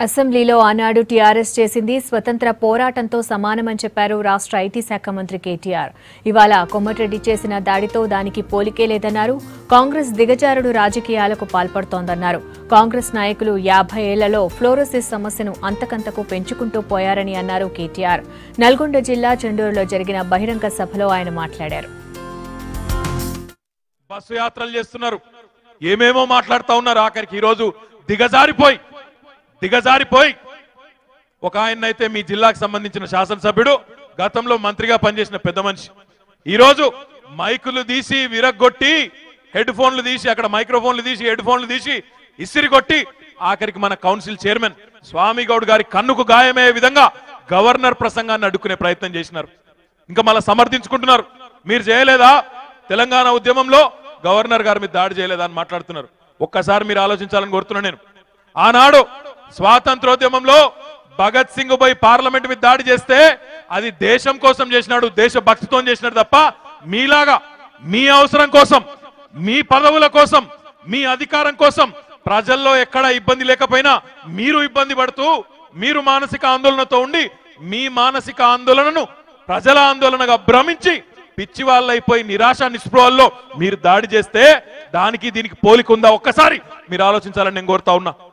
అసెంబ్లీలో ఆనాడు టీఆర్ఎస్ చేసింది స్వతంత్ర పోరాటంతో సమానమని చెప్పారు రాష్ట్ర ఐటీ శాఖ మంత్రి కేటీఆర్ ఇవాళ కొమ్మటిరెడ్డి చేసిన దాడితో దానికి పోలికే లేదన్నారు కాంగ్రెస్ దిగజారుడు రాజకీయాలకు పాల్పడుతోందన్నారు కాంగ్రెస్ నాయకులు యాభై ఏళ్లలో ఫ్లోరోసిస్ సమస్యను అంతకంతకు పెంచుకుంటూ పోయారని అన్నారు కేటీఆర్ నల్గొండ జిల్లా చెండూరులో జరిగిన బహిరంగ సభలో ఆయన మాట్లాడారు బస్సు యాత్రలు చేస్తున్నారు ఏమేమో మాట్లాడుతా ఉన్నారు ఆఖరికి ఈరోజు దిగజారిపోయి దిగజారిపోయి ఒక ఆయన అయితే మీ జిల్లాకు సంబంధించిన శాసనసభ్యుడు గతంలో మంత్రిగా పనిచేసిన పెద్ద మనిషి ఈరోజు మైకులు తీసి విరగ్గొట్టి హెడ్ ఫోన్లు తీసి అక్కడ మైక్రోఫోన్లు తీసి హెడ్ ఫోన్లు తీసి ఇసిరి కొట్టి ఆఖరికి మన కౌన్సిల్ చైర్మన్ స్వామి గౌడ్ గారి కన్నుకు గాయమయ్యే విధంగా గవర్నర్ ప్రసంగాన్ని అడ్డుకునే ప్రయత్నం చేసినారు ఇంకా మళ్ళీ సమర్థించుకుంటున్నారు మీరు చేయలేదా తెలంగాణ ఉద్యమంలో గవర్నర్ గారి మీద దాడి చేయలేదా అని మాట్లాడుతున్నారు ఒక్కసారి మీరు ఆలోచించాలని కోరుతున్నా నేను ఆనాడు స్వాతంత్రోద్యమంలో భగత్ సింగ్ పోయి పార్లమెంట్ మీద దాడి చేస్తే అది దేశం కోసం చేసినాడు దేశ భక్తితో చేసినాడు తప్ప మీలాగా మీ అవసరం కోసం మీ పదవుల కోసం మీ అధికారం కోసం ప్రజల్లో ఎక్కడ ఇబ్బంది లేకపోయినా మీరు ఇబ్బంది పడుతూ మీరు మానసిక ఆందోళనతో ఉండి మీ మానసిక ఆందోళనను ప్రజల ఆందోళనగా భ్రమించి పిచ్చి వాళ్ళైపోయి నిరాశ నిస్పృహల్లో మీరు దాడి చేస్తే దానికి దీనికి పోలిక ఉందా ఒక్కసారి మీరు ఆలోచించాలని నేను కోరుతా ఉన్నా